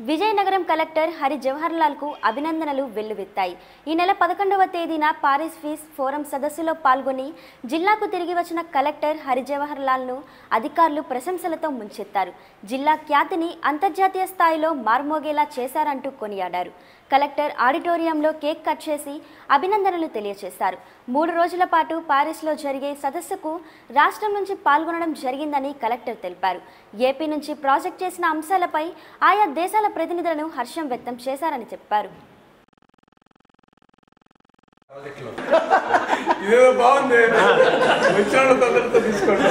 Vizianagaram collector Hari Jawahar Lal కు అభినందనలు వెల్లువెత్తాయి ఈ నెల పదకొండవ తేదీన పారిస్ ఫీస్ ఫోరం సదస్సులో పాల్గొని జిల్లాకు తిరిగి వచ్చిన కలెక్టర్ హరి జవహర్ లాల్ ను అధికారులు ప్రశంసలతో ముంచెత్తారు జిల్లా ఖ్యాతిని అంతర్జాతీయ స్థాయిలో మార్మోగేలా చేశారంటూ కొనియాడారు కలెక్టర్ ఆడిటోరియంలో కేక్ కట్ చేసి అభినందనలు తెలియజేశారు మూడు రోజుల పాటు పారిస్లో జరిగే సదస్సుకు రాష్ట్రం నుంచి పాల్గొనడం జరిగిందని కలెక్టర్ తెలిపారు ఏపీ నుంచి ప్రాజెక్ట్ చేసిన అంశాలపై ఆయా దేశాల ప్రతినిధులను హర్షం వ్యక్తం చేశారని చెప్పారు ఇదేదో బాగుంది వచ్చిన వాళ్ళతో అందరితో తీసుకోండి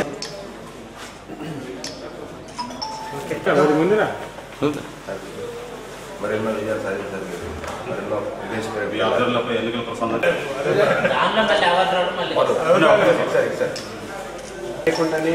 ముందురా మరెన్నో విజయాలు సాధించారు మీరు మరెన్నో విదేశీ ఈ ప్రయత్నాలు. ఆధ్వర్యంలో ఎన్నికల ప్రసన్న దాంట్లో మళ్ళీ ఎవరు రావడం మళ్ళీ సరే సరే లేకుండానే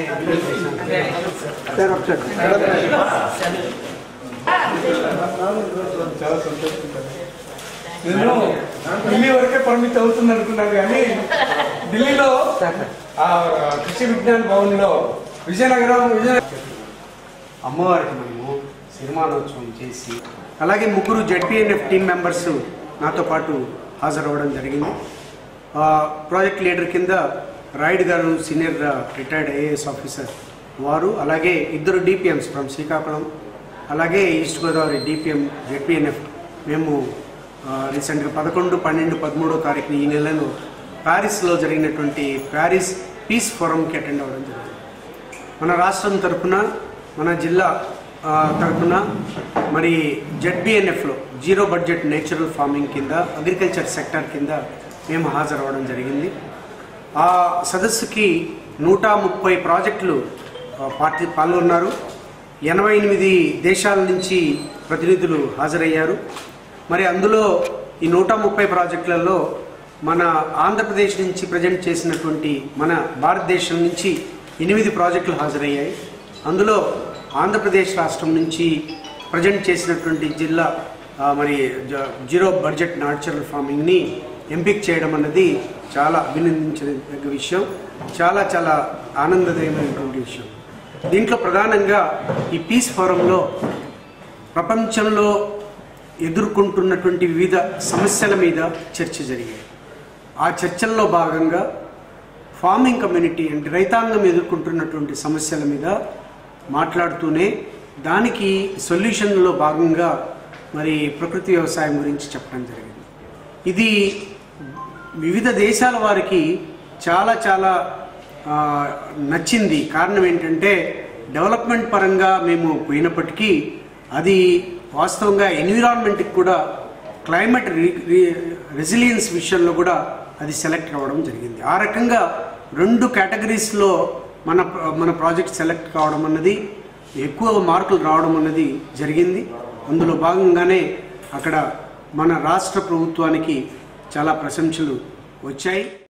చాలా సంతోషించాను నేను ఢిల్లీ వరకే పరిమితి అవుతుంది అనుకున్నాను కానీ ఢిల్లీలో ఆ కృషి విజ్ఞాన భవన్లో విజయనగరం విజయ అమ్మవారికి మనము సినిమానోత్సవం చేసి అలాగే ముగ్గురు జెడ్పీఎన్ఎఫ్ టీం మెంబర్స్ నాతో పాటు హాజరవ్వడం జరిగింది ఆ, ప్రాజెక్ట్ లీడర్ కింద రాయుడు గారు సీనియర్ రిటైర్డ్ ఐఏఎస్ ఆఫీసర్ వారు అలాగే ఇద్దరు డిపిఎంస్ ఫ్రమ్ శ్రీకాకుళం అలాగే ఈస్ట్ గోదావరి డిపిఎం జెడ్పీఎన్ఎఫ్ మేము ఆ, రీసెంట్గా పదకొండు పన్నెండు పదమూడో తారీఖున ఈ నెలలో ప్యారిస్లో జరిగినటువంటి ప్యారిస్ పీస్ ఫోరంకి అటెండ్ అవ్వడం జరిగింది మన రాష్ట్రం తరపున మన జిల్లా ఆ, తరపున మరి జెడ్బిఎన్ఎఫ్లో జీరో బడ్జెట్ నేచురల్ ఫార్మింగ్ కింద అగ్రికల్చర్ సెక్టర్ కింద మేము హాజరవ్వడం జరిగింది ఆ సదస్సుకి నూట ముప్పై ప్రాజెక్టులు ఆ, పార్టీ పాల్గొన్నారు ఎనభై ఎనిమిది దేశాల నుంచి ప్రతినిధులు హాజరయ్యారు మరి అందులో ఈ నూట ముప్పై ప్రాజెక్టులలో మన ఆంధ్రప్రదేశ్ నుంచి ప్రజెంట్ చేసినటువంటి మన భారతదేశం నుంచి ఎనిమిది ప్రాజెక్టులు హాజరయ్యాయి అందులో ఆంధ్రప్రదేశ్ రాష్ట్రం నుంచి ప్రజెంట్ చేసినటువంటి జిల్లా ఆ, మరి జ- జీరో బడ్జెట్ న్యాచురల్ ఫార్మింగ్ని ఎంపిక చేయడం అన్నది చాలా అభినందించదగ్గ విషయం చాలా చాలా ఆనందదాయమైనటువంటి విషయం దీంట్లో ప్రధానంగా ఈ పీస్ ఫోరంలో ప్రపంచంలో ఎదుర్కొంటున్నటువంటి వివిధ సమస్యల మీద చర్చ జరిగాయి ఆ చర్చల్లో భాగంగా ఫార్మింగ్ కమ్యూనిటీ అంటే రైతాంగం ఎదుర్కొంటున్నటువంటి సమస్యల మీద మాట్లాడుతూనే దానికి సొల్యూషన్లో భాగంగా మరి ప్రకృతి వ్యవసాయం గురించి చెప్పడం జరిగింది ఇది వివిధ దేశాల వారికి చాలా చాలా ఆ, నచ్చింది కారణం ఏంటంటే డెవలప్మెంట్ పరంగా మేము పోయినప్పటికీ అది వాస్తవంగా ఎన్విరాన్మెంట్కి కూడా క్లైమేట్ రెసిలియన్స్ విషయంలో కూడా అది సెలెక్ట్ అవ్వడం జరిగింది ఆ రకంగా రెండు కేటగిరీస్లో మన మన ప్రాజెక్ట్ సెలెక్ట్ కావడం అన్నది ఎక్కువ మార్కులు రావడం అన్నది జరిగింది అందులో భాగంగానే అక్కడ మన రాష్ట్ర ప్రభుత్వానికి చాలా ప్రశంసలు వచ్చాయి